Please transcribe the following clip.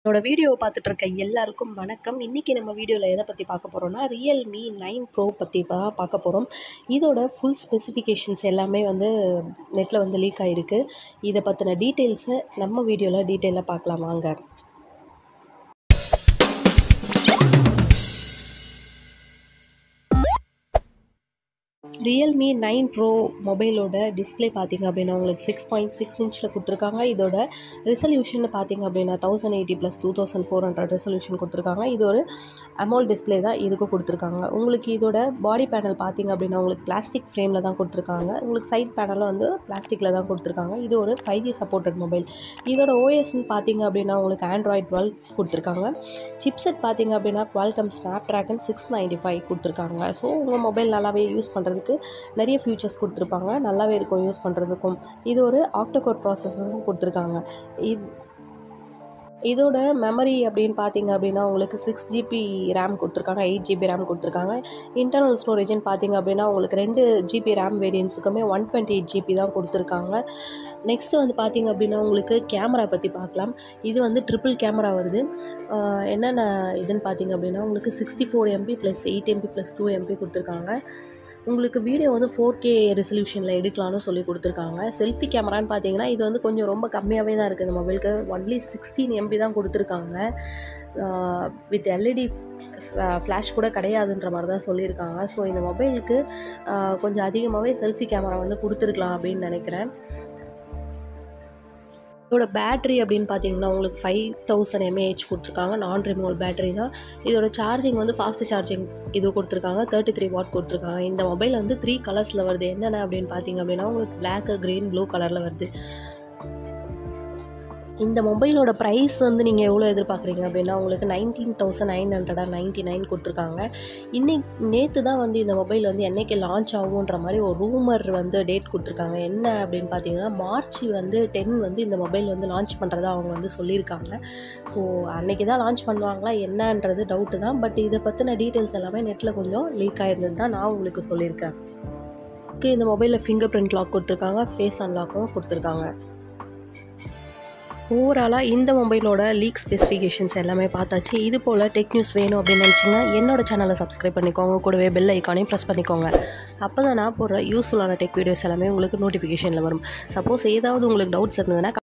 என்னோட வீடியோவை பார்த்துட்டு இருக்க எல்லாருக்கும் வணக்கம் இன்றைக்கி நம்ம வீடியோவில் எதை பற்றி பார்க்க போகிறோம்னா ரியல்மி நைன் ப்ரோ பற்றி தான் பார்க்க போகிறோம் இதோட ஃபுல் ஸ்பெசிஃபிகேஷன்ஸ் எல்லாமே வந்து நெட்டில் வந்து லீக் ஆகிருக்கு இதை பற்றின டீட்டெயில்ஸை நம்ம வீடியோவில் டீட்டெயிலாக பார்க்கலாம் வாங்க ரியல்மி நைன் ப்ரோ மொபைலோட டிஸ்பிளே பார்த்தீங்க அப்படின்னா உங்களுக்கு சிக்ஸ் பாயிண்ட் சிக்ஸ் இன்ச்சில் கொடுத்துருக்காங்க இதோட ரெசல்யூஷன் பார்த்தீங்க அப்படின்னா thousand eighty plus two thousand four hundred resolution கொடுத்துருக்காங்க இது ஒரு அமோல் டிஸ்பிளே தான் இதுக்கும் கொடுத்துருக்காங்க உங்களுக்கு இதோட பாடி பேனல் பார்த்தீங்க அப்படின்னா உங்களுக்கு பிளாஸ்டிக் ஃப்ரேமில் தான் கொடுத்துருக்காங்க உங்களுக்கு சைட் பேனலும் வந்து பிளாஸ்டிக்கில் தான் கொடுத்துருக்காங்க இது ஒரு ஃபைவ் ஜி சப்போர்ட்டட் மொபைல் இதோட ஓஎஸ்ன்னு பார்த்தீங்க அப்படின்னா உங்களுக்கு ஆண்ட்ராய்ட் டுவெல் கொடுத்துருக்காங்க சிப்செட் பார்த்தீங்க அப்படின்னா Qualcomm Snapdragon six ninety five கொடுத்துருக்காங்க ஸோ உங்கள் மொபைல் நல்லாவே யூஸ் பண்ணுறதுக்கு நிறைய ஃபியூச்சர்ஸ் கொடுத்துருப்பாங்க நல்லாவே இருக்கும் யூஸ் பண்ணுறதுக்கும் இது ஒரு ஆக்டோகோட் ப்ராசஸரும் கொடுத்துருக்காங்க இது இதோட மெமரி அப்படின்னு பார்த்தீங்க அப்படின்னா உங்களுக்கு சிக்ஸ் ஜிபி ரேம் கொடுத்துருக்காங்க எயிட் ஜிபி ரேம் கொடுத்துருக்காங்க இன்டர்னல் ஸ்டோரேஜ்னு பார்த்தீங்க அப்படின்னா உங்களுக்கு ரெண்டு ஜிபி ரேம் வேரியன்ஸுக்குமே ஒன் டுவெண்ட்டி எயிட் ஜிபி தான் கொடுத்துருக்காங்க நெக்ஸ்ட்டு வந்து பார்த்தீங்க அப்படின்னா உங்களுக்கு கேமரா பற்றி பார்க்கலாம் இது வந்து ட்ரிபிள் கேமரா வருது ஆஹ் என்னென்ன இதுன்னு பார்த்தீங்க அப்படின்னா உங்களுக்கு sixty four MB plus eight MB plus two MB கொடுத்துருக்காங்க உங்களுக்கு வீடியோ வந்து ஃபோர் கே ரெசல்யூஷனில் எடுக்கலாம்னு சொல்லி கொடுத்துருக்காங்க செல்ஃபி கேமரான்னு பார்த்தீங்கன்னா இது வந்து கொஞ்சம் ரொம்ப கம்மியாகவே தான் இருக்குது இந்த மொபைலுக்கு ஒன்லி சிக்ஸ்டீன் எம்பி தான் கொடுத்துருக்காங்க வித் எல்இடி ஃப்ளாஷ் கூட கிடையாதுன்ற மாதிரி தான் சொல்லியிருக்காங்க ஸோ இந்த மொபைலுக்கு கொஞ்சம் அதிகமாகவே செல்ஃபி கேமரா வந்து கொடுத்துருக்கலாம் அப்படின்னு நினைக்கிறேன் இதோட பேட்ரி அப்படின்னு பார்த்தீங்கன்னா உங்களுக்கு ஃபைவ் தௌசண்ட் எம்ஏஹெச் கொடுத்துருக்காங்க நான் ரிமூவல் பேட்டரி தான் இதோட சார்ஜிங் வந்து ஃபாஸ்ட் சார்ஜிங் இது கொடுத்துருக்காங்க தேர்ட்டி த்ரீ வாட் கொடுத்துருக்காங்க இந்த மொபைல் வந்து த்ரீ கலர்ஸில் வருது என்னென்ன அப்படின்னு பார்த்தீங்க அப்படின்னா உங்களுக்கு பிளாக் க்ரீன் ப்ளூ கலரில் வருது இந்த மொபைலோட ப்ரைஸ் வந்து நீங்கள் எவ்வளோ எதிர்பார்க்குறீங்க அப்படின்னா உங்களுக்கு நைன்டீன் தௌசண்ட் நைன் ஹண்ட்ரடாக நைன்ட்டி நைன் கொடுத்துருக்காங்க இன்னைக்கு நேற்று தான் வந்து இந்த மொபைல் வந்து என்றைக்கு லான்ச் ஆகுன்ற மாதிரி ஒரு ரூமர் வந்து டேட் கொடுத்துருக்காங்க என்ன அப்படின்னு பார்த்தீங்கன்னா மார்ச் வந்து டென் வந்து இந்த மொபைல் வந்து லான்ச் பண்ணுறதா அவங்க வந்து சொல்லியிருக்காங்க ஸோ அன்றைக்கி தான் லான்ச் பண்ணுவாங்களா என்னன்றது டவுட்டு தான் பட் இதை பற்றின டீட்டெயில்ஸ் எல்லாமே நெட்டில் கொஞ்சம் லீக் ஆகிருந்தது தான் நான் உங்களுக்கு சொல்லியிருக்கேன் இந்த மொபைலில் ஃபிங்கர் பிரிண்ட் லாக் கொடுத்துருக்காங்க ஃபேஸ் அன்லாக்கும் கொடுத்துருக்காங்க ஓவராலாக இந்த மொபைலோட லீக் ஸ்பெசிஃபிகேஷன்ஸ் எல்லாமே பார்த்தாச்சு இது போல் டெக் நியூஸ் வேணும் அப்படின்னு நினச்சிங்கன்னா என்னோட சேனலை சப்ஸ்கிரைப் பண்ணிக்கோங்க கூடவே பெல் ஐக்கானையும் ப்ரெஸ் பண்ணிக்கோங்க அப்போ தான் நான் போடுற யூஸ்ஃபுல்லான டெக் வீடியோஸ் எல்லாமே உங்களுக்கு நோட்டிஃபிகேஷனில் வரும் சப்போஸ் ஏதாவது உங்களுக்கு டவுட்ஸ் இருந்ததுன்னா